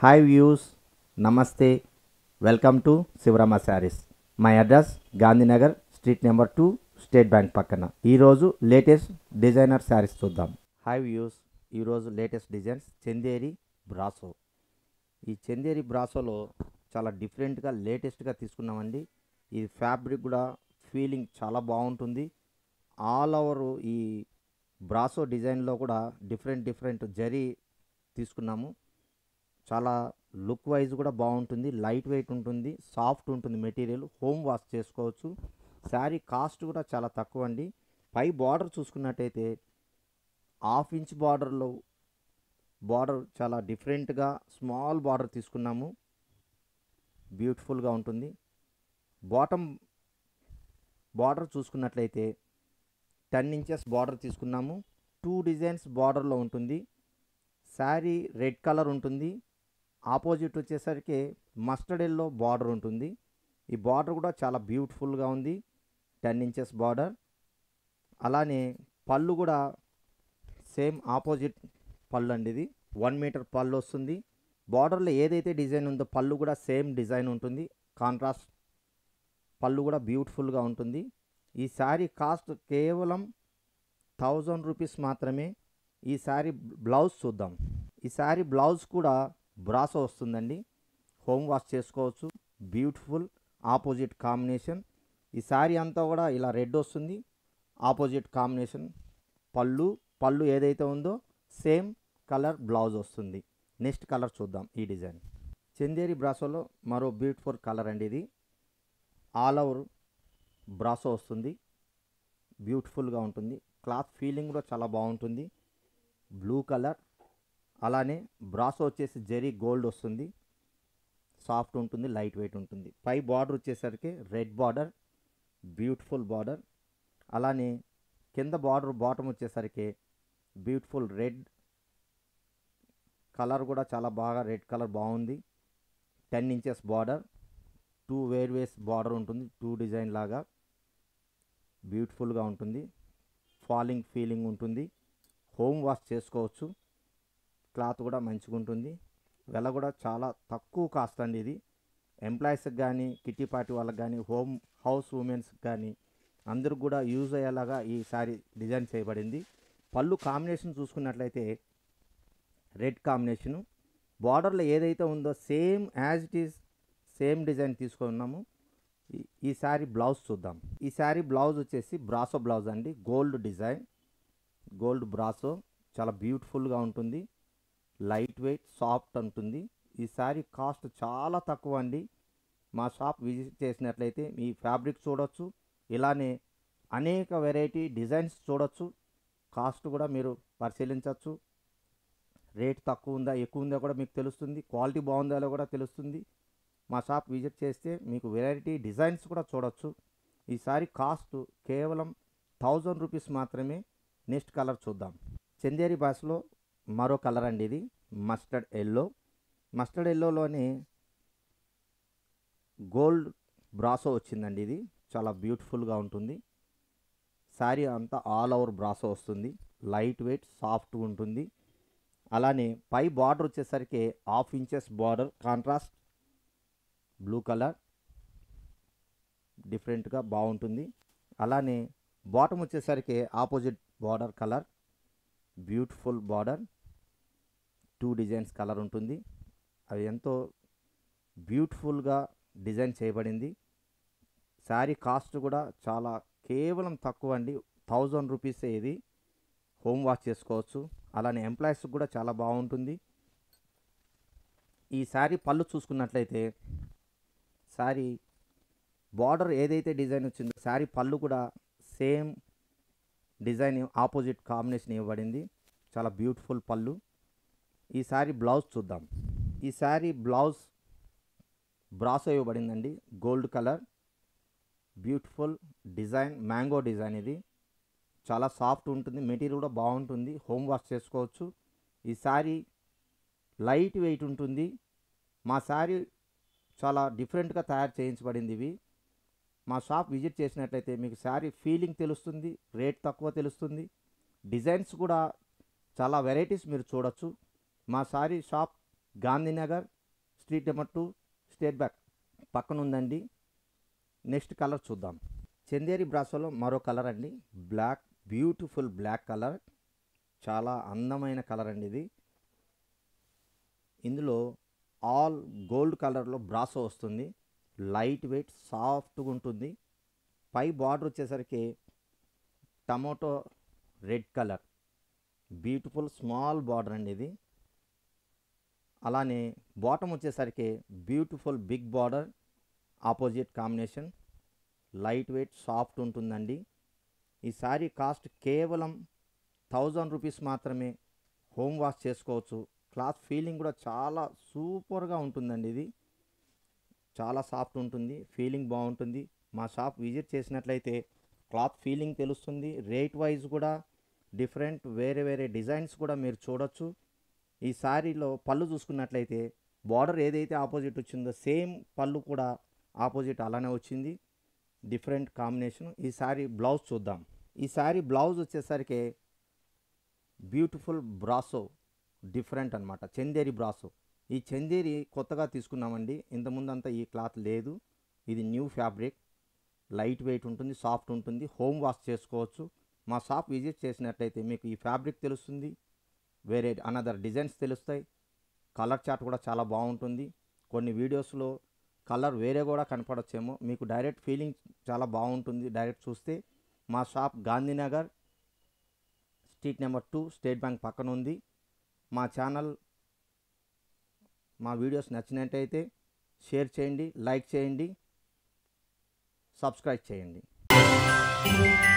hi views నమస్తే welcome to Sivarama saris my address Gandhinagar street number two state bank పక్కన ఈరోజు latest designer saris చూద్దాం hi views ఈరోజు latest designs Chanderi brasso ఈ చందేరి బ్రాసోలో చాలా డిఫరెంట్గా లేటెస్ట్గా తీసుకున్నామండి ఈ ఫ్యాబ్రిక్ కూడా ఫీలింగ్ చాలా బాగుంటుంది ఆల్ ఓవర్ ఈ బ్రాసో డిజైన్లో కూడా డిఫరెంట్ డిఫరెంట్ జరీ తీసుకున్నాము చాలా లుక్ వైజ్ కూడా బాగుంటుంది లైట్ వెయిట్ ఉంటుంది సాఫ్ట్ ఉంటుంది మెటీరియల్ హోమ్ వాష్ చేసుకోవచ్చు శారీ కాస్ట్ కూడా చాలా తక్కువ అండి పై బార్డర్ చూసుకున్నట్టయితే హాఫ్ ఇంచ్ బార్డర్లో బార్డర్ చాలా డిఫరెంట్గా స్మాల్ బార్డర్ తీసుకున్నాము బ్యూటిఫుల్గా ఉంటుంది బాటమ్ బార్డర్ చూసుకున్నట్లయితే టెన్ ఇంచెస్ బార్డర్ తీసుకున్నాము టూ డిజైన్స్ బార్డర్లో ఉంటుంది శారీ రెడ్ కలర్ ఉంటుంది ఆపోజిట్ వచ్చేసరికి మస్టర్డ్ ఎల్లో బార్డర్ ఉంటుంది ఈ బార్డర్ కూడా చాలా బ్యూటిఫుల్గా ఉంది టెన్ ఇంచెస్ బార్డర్ అలానే పళ్ళు కూడా సేమ్ ఆపోజిట్ పళ్ళు అండి ఇది వన్ మీటర్ పళ్ళు వస్తుంది బార్డర్లో ఏదైతే డిజైన్ ఉందో పళ్ళు కూడా సేమ్ డిజైన్ ఉంటుంది కాంట్రాస్ట్ పళ్ళు కూడా బ్యూటిఫుల్గా ఉంటుంది ఈ శారీ కాస్ట్ కేవలం థౌజండ్ రూపీస్ మాత్రమే ఈ శారీ బ్లౌజ్ చూద్దాం ఈ శారీ బ్లౌజ్ కూడా బ్రాసో వస్తుందండి హోమ్ వాష్ చేసుకోవచ్చు బ్యూటిఫుల్ ఆపోజిట్ కాంబినేషన్ ఈ శారీ అంతా కూడా ఇలా రెడ్ వస్తుంది ఆపోజిట్ కాంబినేషన్ పళ్ళు పళ్ళు ఏదైతే ఉందో సేమ్ కలర్ బ్లౌజ్ వస్తుంది నెక్స్ట్ కలర్ చూద్దాం ఈ డిజైన్ చందేరి బ్రాసోలో మరో బ్యూటిఫుల్ కలర్ అండి ఇది ఆల్ ఓవర్ బ్రాసో వస్తుంది బ్యూటిఫుల్గా ఉంటుంది క్లాత్ ఫీలింగ్ కూడా చాలా బాగుంటుంది బ్లూ కలర్ అలానే బ్రాసో వచ్చేసి జరీ గోల్డ్ వస్తుంది సాఫ్ట్ ఉంటుంది లైట్ వెయిట్ ఉంటుంది పై బార్డర్ వచ్చేసరికి రెడ్ బార్డర్ బ్యూటిఫుల్ బార్డర్ అలానే కింద బార్డర్ బాటమ్ వచ్చేసరికి బ్యూటిఫుల్ రెడ్ కలర్ కూడా చాలా బాగా రెడ్ కలర్ బాగుంది ten inches border two wear ways border ఉంటుంది టూ డిజైన్ లాగా బ్యూటిఫుల్గా ఉంటుంది ఫాలింగ్ ఫీలింగ్ ఉంటుంది హోమ్ వాష్ చేసుకోవచ్చు క్లాత్ కూడా మంచిగా ఉంటుంది వెల కూడా చాలా తక్కువ కాస్ట్ అండి ఇది ఎంప్లాయీస్కి కానీ కిట్టి పార్టీ వాళ్ళకి కానీ హోమ్ హౌస్ ఉమెన్స్కి కానీ అందరికి కూడా యూజ్ అయ్యేలాగా ఈ సారీ డిజైన్ చేయబడింది పళ్ళు కాంబినేషన్ చూసుకున్నట్లయితే రెడ్ కాంబినేషను బార్డర్లో ఏదైతే ఉందో same as it is same design తీసుకున్నాము ఈ- ఈ శారీ బ్లౌజ్ చూద్దాం ఈ శారీ బ్లౌజ్ వచ్చేసి బ్రాసో బ్లౌజ్ అండి గోల్డ్ డిజైన్ గోల్డ్ బ్రాసో చాలా బ్యూటిఫుల్గా ఉంటుంది లైట్ వెయిట్ సాఫ్ట్ ఉంటుంది ఈ శారీ కాస్ట్ చాలా తక్కువ అండి మా షాప్ విజిట్ చేసినట్లయితే మీ ఫ్యాబ్రిక్ చూడొచ్చు ఇలానే అనేక వెరైటీ డిజైన్స్ చూడొచ్చు కాస్ట్ కూడా మీరు పరిశీలించవచ్చు రేట్ తక్కువ ఉందా ఎక్కువ ఉందా కూడా మీకు తెలుస్తుంది క్వాలిటీ బాగుందా కూడా తెలుస్తుంది మా షాప్ విజిట్ చేస్తే మీకు వెరైటీ డిజైన్స్ కూడా చూడొచ్చు ఈసారి కాస్ట్ కేవలం థౌజండ్ రూపీస్ మాత్రమే నెక్స్ట్ కలర్ చూద్దాం చందేరి భాషలో మరో కలర్ అండి ఇది మస్టర్డ్ ఎల్లో మస్టర్డ్ ఎల్లోలోనే గోల్డ్ బ్రాసో వచ్చిందండి ఇది చాలా బ్యూటిఫుల్గా ఉంటుంది శారీ అంతా ఆల్ ఓవర్ బ్రాసో వస్తుంది లైట్ వెయిట్ సాఫ్ట్ ఉంటుంది అలానే పై బార్డర్ వచ్చేసరికి half inches border contrast blue colour డిఫరెంట్గా బాగుంటుంది అలానే బాటమ్ వచ్చేసరికి opposite border colour beautiful border two designs colour ఉంటుంది అది ఎంతో బ్యూటిఫుల్గా డిజైన్ చేయబడింది శారీ కాస్ట్ కూడా చాలా కేవలం తక్కువ అండి థౌజండ్ రూపీసే ఇది హోమ్ వాష్ చేసుకోవచ్చు అలానే ఎంప్లాయీస్ కూడా చాలా బాగుంటుంది ఈ శారీ పళ్ళు చూసుకున్నట్లయితే శారీ బార్డర్ ఏదైతే డిజైన్ వచ్చిందో శారీ పళ్ళు కూడా సేమ్ డిజైన్ ఆపోజిట్ కాంబినేషన్ ఇవ్వబడింది చాలా బ్యూటిఫుల్ పళ్ళు ఈ శారీ బ్లౌజ్ చూద్దాం ఈ శారీ బ్లౌజ్ బ్రాసో ఇవ్వబడిందండి gold colour beautiful design mango design ఇది చాలా సాఫ్ట్ ఉంటుంది మెటీరియల్ కూడా బాగుంటుంది హోమ్ వాష్ చేసుకోవచ్చు ఈ శారీ లైట్ వెయిట్ ఉంటుంది మా శారీ చాలా డిఫరెంట్గా తయారు చేయించబడింది ఇవి మా షాప్ విజిట్ చేసినట్లయితే మీకు శారీ ఫీలింగ్ తెలుస్తుంది రేట్ తక్కువ తెలుస్తుంది డిజైన్స్ కూడా చాలా వెరైటీస్ మీరు చూడొచ్చు మా sari shop Gandhinagar street number two state bank పక్కన ఉందండి నెక్స్ట్ కలర్ చూద్దాం చందేరి బ్రాసోలో మరో కలర్ అండి బ్లాక్ బ్యూటిఫుల్ బ్లాక్ కలర్ చాలా అందమైన కలర్ అండి ఇది ఇందులో ఆల్ గోల్డ్ కలర్లో బ్రాసో వస్తుంది లైట్ వెయిట్ సాఫ్ట్గా ఉంటుంది పై బార్డర్ వచ్చేసరికి tomato red colour beautiful small border అండి ఇది అలానే బాటమ్ వచ్చేసరికి beautiful big border opposite combination light weight soft ఉంటుందండి ఈ శారీ కాస్ట్ కేవలం థౌజండ్ రూపీస్ మాత్రమే హోమ్ వాష్ చేసుకోవచ్చు క్లాత్ ఫీలింగ్ కూడా చాలా సూపర్గా ఉంటుందండి ఇది చాలా సాఫ్ట్ ఉంటుంది ఫీలింగ్ బాగుంటుంది మా షాప్ విజిట్ చేసినట్లయితే క్లాత్ ఫీలింగ్ తెలుస్తుంది రేట్ వైజ్ కూడా డిఫరెంట్ వేరే వేరే డిజైన్స్ కూడా మీరు చూడొచ్చు ఈ శారీలో పళ్ళు చూసుకున్నట్లయితే బార్డర్ ఏదైతే ఆపోజిట్ వచ్చిందో సేమ్ పళ్ళు కూడా ఆపోజిట్ అలానే వచ్చింది డిఫరెంట్ కాంబినేషన్ ఈ శారీ బ్లౌజ్ చూద్దాం ఈ శారీ బ్లౌజ్ వచ్చేసరికి బ్యూటిఫుల్ బ్రాసో డిఫరెంట్ అనమాట చందేరి బ్రాసో ఈ చందేరి కొత్తగా తీసుకున్నామండి ఇంతకుముందు అంతా ఈ క్లాత్ లేదు ఇది న్యూ ఫ్యాబ్రిక్ లైట్ వెయిట్ ఉంటుంది సాఫ్ట్ ఉంటుంది హోమ్ వాష్ చేసుకోవచ్చు మా షాప్ విజిట్ చేసినట్లయితే మీకు ఈ ఫ్యాబ్రిక్ తెలుస్తుంది వేరే అనదర్ డిజైన్స్ తెలుస్తాయి కలర్ చార్ట్ కూడా చాలా బాగుంటుంది కొన్ని వీడియోస్లో కలర్ వేరే కూడా కనపడచ్చేమో మీకు డైరెక్ట్ ఫీలింగ్ చాలా బాగుంటుంది డైరెక్ట్ చూస్తే మా shop Gandhinagar street number two state bank పక్కన ఉంది మా ఛానల్ మా వీడియోస్ నచ్చినట్టయితే షేర్ చేయండి లైక్ చేయండి సబ్స్క్రైబ్ చేయండి